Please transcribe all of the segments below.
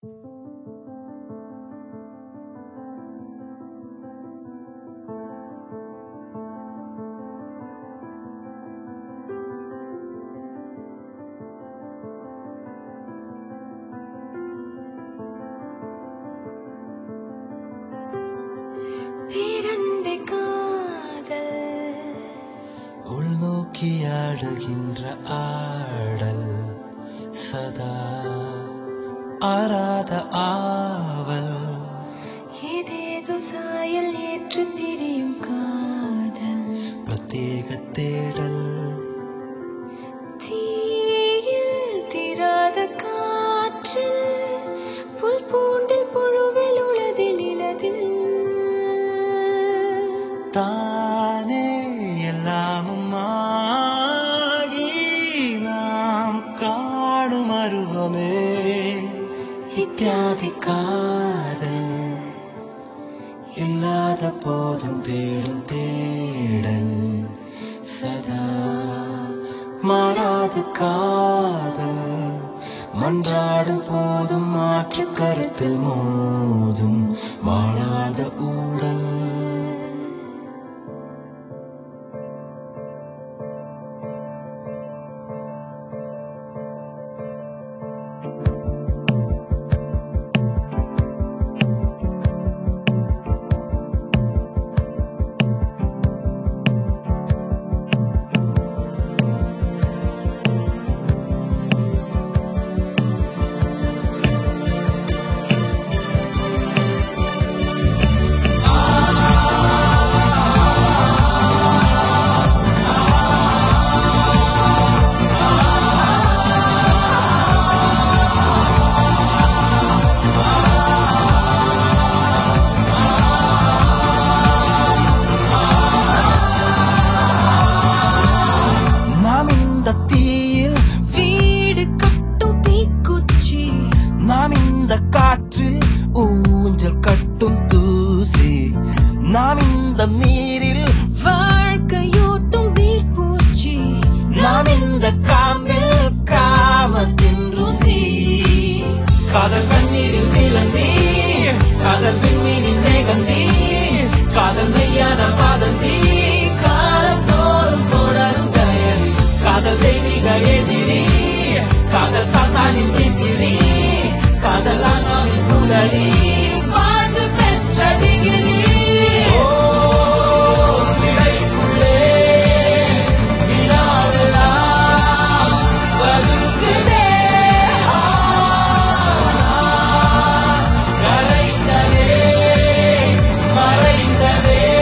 பிறந்த காதல் உள்நோக்கி ஆடுகின்ற ஆடல் சதா ஆராத ஆவல் ஏதேதோ சாயல் ஏற்று திரியும் காதல் பிரத்யேக தேடல் தீயில் தீராத காற்று புல் பூண்டில் புழுவில் உளதில் இலதில் தானே எல்லாமும் ஆகி நாம் காணும் அருவமே இத்தியாதி காதல் இல்லாத போதும் தேடும் தேடல் சதா மாறாது காதல் மன்றாடும் போதும் மாற்று கருத்தில் மோதும் வாழாத ஊடல் நாம் இந்த தீயில் வீடு கட்டும் தீக்குச்சி நாம் இந்த காற்றில் ஊஞ்சல் கட்டும் தூசி நாம் இந்த நீரில் வாழ்க்கையூட்டும் நீர்ப்பூச்சி நாம் இந்த காம்பில் காமத்தின் ருசி காதல் கண்ணீரில் சிலந்தி காதல் விண்மீனின் மேகந்தி காதல் மெய்யான பாதந்தி காதல் தோறும் தொடரும் கயல் காதல் தெய்வீக எதிரி காதல் சாத்தானின் விசிறி காதல் ஆன்மாவின் புலரி வாழ்ந்து பெற்ற டிகிரி இடைக்குள்ளே நிலாவெல்லாம் பதுங்குதே. கரைந்ததே, மறைந்ததே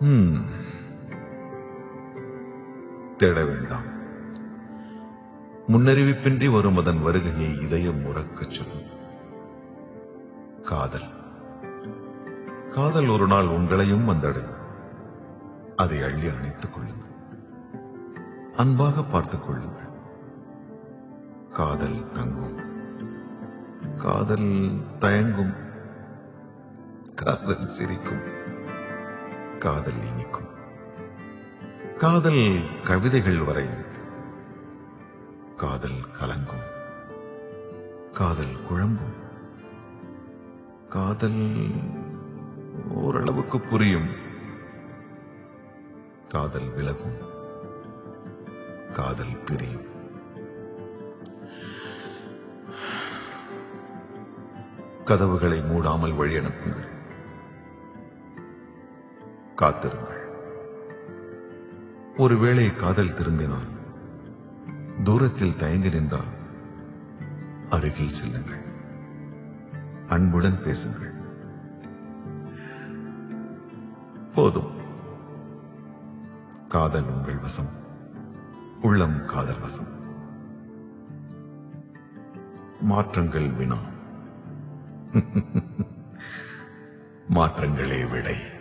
தேட வேண்டாம் முன்னறிவிப்பின்றி வரும் அதன் வருகையை இதயம் உறக்கச் சொல்லும் காதல் காதல் ஒரு நாள் உங்களையும் வந்தடையும் அதை அள்ளி அணைத்துக் கொள்ளுங்கள் அன்பாக பார்த்துக் கொள்ளுங்கள் காதல் தங்கும் காதல் தயங்கும் காதல் சிரிக்கும் காதல் இனிக்கும் காதல் கவிதைகள் வரையும் காதல் கலங்கும் காதல் குழம்பும் காதல் ஓரளவுக்கு புரியும் காதல் விலகும் காதல் பிரியும் கதவுகளை மூடாமல் வழி அனுப்புங்கள் காத்திருங்கள் ஒருவேளை காதல் திரும்பினால் தூரத்தில் தயங்கி நின்றால் அருகில் செல்லுங்கள் அன்புடன் பேசுங்கள் போதும் காதல் உங்கள் வசம் உள்ளம் காதல் வசம் மாற்றங்கள் வினா மாற்றங்களே விடை